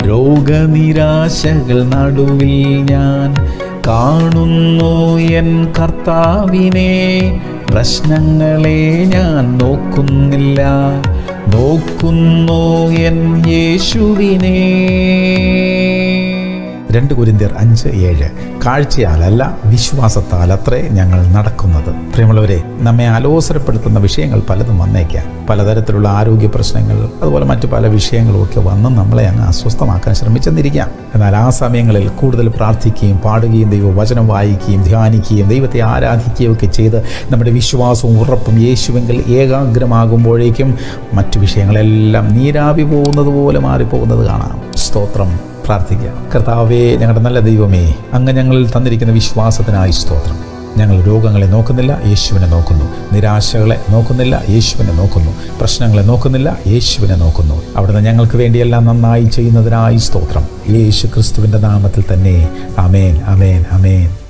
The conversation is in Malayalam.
രോഗനിരാശകൾ നടുവിൽ ഞാൻ കാണുന്നു എൻ കർത്താവിനെ പ്രശ്നങ്ങളെ ഞാൻ നോക്കുന്നില്ല നോക്കുന്നു എൻ യേശുവിനെ രണ്ട് കുരിന്തിയർ അഞ്ച് ഏഴ് കാഴ്ചയാലല്ല വിശ്വാസത്താൽ അത്രേ ഞങ്ങൾ നടക്കുന്നത് പ്രിയമുള്ളവരെ നമ്മെ ആലോസരപ്പെടുത്തുന്ന വിഷയങ്ങൾ പലതും വന്നേക്കാം പലതരത്തിലുള്ള ആരോഗ്യ പ്രശ്നങ്ങൾ അതുപോലെ മറ്റു പല വിഷയങ്ങളും ഒക്കെ വന്ന് നമ്മളെ അങ്ങ് അസ്വസ്ഥമാക്കാൻ ശ്രമിച്ചെന്നിരിക്കാം എന്നാൽ ആ സമയങ്ങളിൽ കൂടുതൽ പ്രാർത്ഥിക്കുകയും പാടുകയും ദൈവവചനം വായിക്കുകയും ധ്യാനിക്കുകയും ദൈവത്തെ ആരാധിക്കുകയും ഒക്കെ ചെയ്ത് നമ്മുടെ വിശ്വാസവും ഉറപ്പും യേശുവെങ്കിൽ ഏകാഗ്രമാകുമ്പോഴേക്കും മറ്റു വിഷയങ്ങളെല്ലാം നീരാവി പോകുന്നത് പോലെ മാറിപ്പോകുന്നത് കാണാം സ്തോത്രം പ്രാർത്ഥിക്കുക കർത്താവേ ഞങ്ങളുടെ നല്ല ദൈവമേ അങ്ങ് ഞങ്ങളിൽ തന്നിരിക്കുന്ന വിശ്വാസത്തിനായി സ്തോത്രം ഞങ്ങൾ രോഗങ്ങളെ നോക്കുന്നില്ല യേശുവിനെ നോക്കുന്നു നിരാശകളെ നോക്കുന്നില്ല യേശുവിനെ നോക്കുന്നു പ്രശ്നങ്ങളെ നോക്കുന്നില്ല യേശുവിനെ നോക്കുന്നു അവിടുന്ന് ഞങ്ങൾക്ക് വേണ്ടിയെല്ലാം നന്നായി ചെയ്യുന്നതിനായി സ്തോത്രം യേശു ക്രിസ്തുവിൻ്റെ നാമത്തിൽ തന്നെ അമേൻ അമേൻ അമേൻ